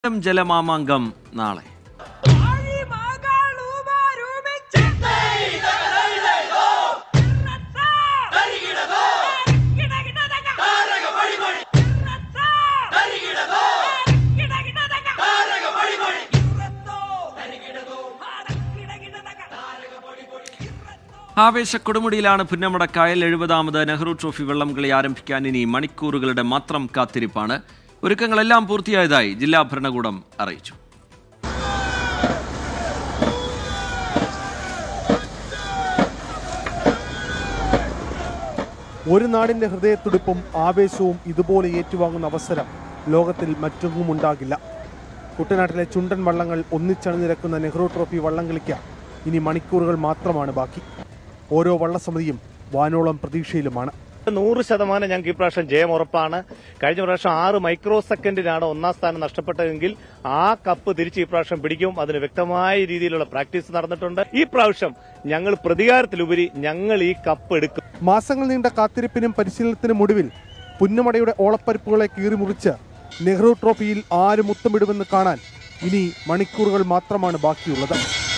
ഇളം ജലമാമാങ്കം നാളെ ആവേശ കൊടുമുടിയിലാണ് പുന്നമടക്കായൽ എഴുപതാമത് നെഹ്റു ട്രോഫി വള്ളംകളി ആരംഭിക്കാൻ ഇനി മണിക്കൂറുകളുടെ മാത്രം കാത്തിരിപ്പാണ് ഒരുക്കങ്ങളെല്ലാം പൂർത്തിയായതായി ജില്ലാ ഭരണകൂടം അറിയിച്ചു ഒരു നാടിന്റെ ഹൃദയത്തുടിപ്പും ആവേശവും ഇതുപോലെ ഏറ്റുവാങ്ങുന്ന അവസരം ലോകത്തിൽ മറ്റൊന്നും ഉണ്ടാകില്ല കുട്ടനാട്ടിലെ ചുണ്ടൻ വള്ളങ്ങൾ ഒന്നിച്ചണിനിരക്കുന്ന നെഹ്റു ട്രോഫി വള്ളംകളിക്ക് ഇനി മണിക്കൂറുകൾ മാത്രമാണ് ബാക്കി ഓരോ വള്ളസമിതിയും വാനോളം പ്രതീക്ഷയിലുമാണ് നൂറ് ശതമാനം ഞങ്ങൾക്ക് ഇപ്രാവശ്യം ജയം ഉറപ്പാണ് കഴിഞ്ഞ പ്രാവശ്യം ആറ് മൈക്രോ സെക്കൻഡിനാണ് ഒന്നാം സ്ഥാനം നഷ്ടപ്പെട്ടതെങ്കിൽ ആ കപ്പ് തിരിച്ച് ഇപ്രാവശ്യം പിടിക്കും അതിന് വ്യക്തമായ രീതിയിലുള്ള പ്രാക്ടീസ് നടന്നിട്ടുണ്ട് ഈ പ്രാവശ്യം ഞങ്ങൾ പ്രതികാരത്തിലുപരി ഞങ്ങൾ ഈ കപ്പ് എടുക്കും മാസങ്ങൾ നീണ്ട കാത്തിരിപ്പിനും പരിശീലനത്തിനും ഒടുവിൽ പുന്നമടയുടെ ഓളപ്പരിപ്പുകളെ കീറിമുറിച്ച് നെഹ്റു ട്രോഫിയിൽ ആര് മുത്തമിടുമെന്ന് കാണാൻ ഇനി മണിക്കൂറുകൾ മാത്രമാണ് ബാക്കിയുള്ളത്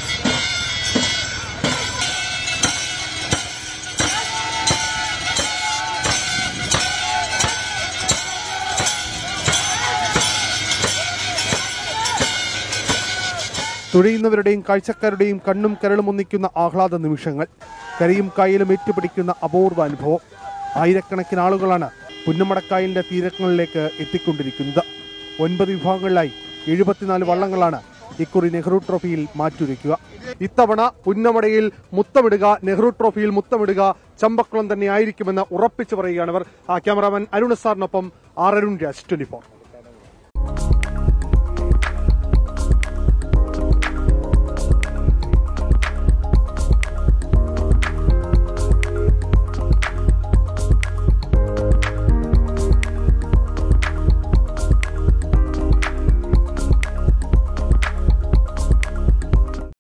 തുഴയുന്നവരുടെയും കാഴ്ചക്കാരുടെയും കണ്ണും കരളും ഒന്നിക്കുന്ന ആഹ്ലാദ നിമിഷങ്ങൾ കരയും കായലും ഏറ്റുപിടിക്കുന്ന അപൂർവ അനുഭവം ആയിരക്കണക്കിന് ആളുകളാണ് പുന്നമടക്കായലിന്റെ തീരങ്ങളിലേക്ക് എത്തിക്കൊണ്ടിരിക്കുന്നത് ഒൻപത് വിഭാഗങ്ങളിലായി എഴുപത്തിനാല് വള്ളങ്ങളാണ് ഇക്കുറി നെഹ്റു ട്രോഫിയിൽ മാറ്റുരയ്ക്കുക ഇത്തവണ പുന്നമടയിൽ മുത്തമിടുക നെഹ്റു ട്രോഫിയിൽ മുത്തമിടുക ചമ്പക്കുളം തന്നെ ആയിരിക്കുമെന്ന് ഉറപ്പിച്ചു പറയുകയാണ് അവർ ആ ക്യാമറാമാൻ അരുൺ സാറിനൊപ്പം ആർ അരുൺ രാജ് ട്വന്റി